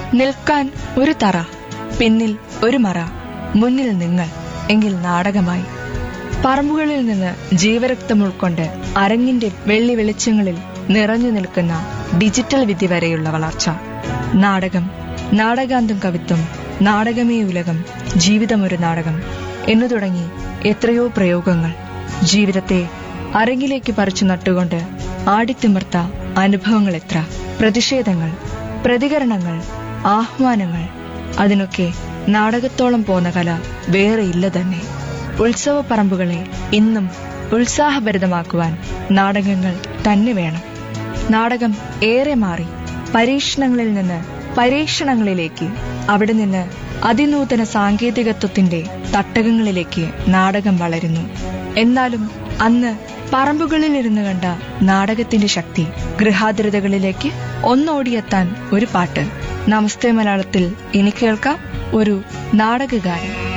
നിൽക്കാൻ ഒരു തറ പിന്നിൽ ഒരു മറ മുന്നിൽ നിങ്ങൾ എങ്കിൽ നാടകമായി പറമ്പുകളിൽ നിന്ന് ജീവരക്തം ഉൾക്കൊണ്ട് അരങ്ങിന്റെ വെള്ളി വെളിച്ചങ്ങളിൽ നിറഞ്ഞു നിൽക്കുന്ന ഡിജിറ്റൽ വിദ്യ വരെയുള്ള വളർച്ച നാടകം നാടകാന്തം കവിത്വം നാടകമേ ഉലകം ജീവിതമൊരു നാടകം എന്നു തുടങ്ങി എത്രയോ പ്രയോഗങ്ങൾ ജീവിതത്തെ അരങ്ങിലേക്ക് പറിച്ചു നട്ടുകൊണ്ട് ആടിത്തിമിർത്ത അനുഭവങ്ങൾ എത്ര പ്രതിഷേധങ്ങൾ പ്രതികരണങ്ങൾ ആഹ്വാനങ്ങൾ അതിനൊക്കെ നാടകത്തോളം പോന്ന കല വേറെ ഇല്ല തന്നെ ഉത്സവ പറമ്പുകളെ ഇന്നും ഉത്സാഹഭരിതമാക്കുവാൻ നാടകങ്ങൾ തന്നെ വേണം നാടകം ഏറെ മാറി പരീക്ഷണങ്ങളിൽ നിന്ന് പരീക്ഷണങ്ങളിലേക്ക് അവിടെ നിന്ന് അതിനൂതന സാങ്കേതികത്വത്തിന്റെ തട്ടകങ്ങളിലേക്ക് നാടകം വളരുന്നു എന്നാലും അന്ന് പറമ്പുകളിൽ ഇരുന്ന് കണ്ട നാടകത്തിന്റെ ശക്തി ഗൃഹാതിരതകളിലേക്ക് ഒന്നോടിയെത്താൻ ഒരു പാട്ട് നമസ്തേ മലയാളത്തിൽ ഇനി കേൾക്കാം ഒരു നാടകഗാനം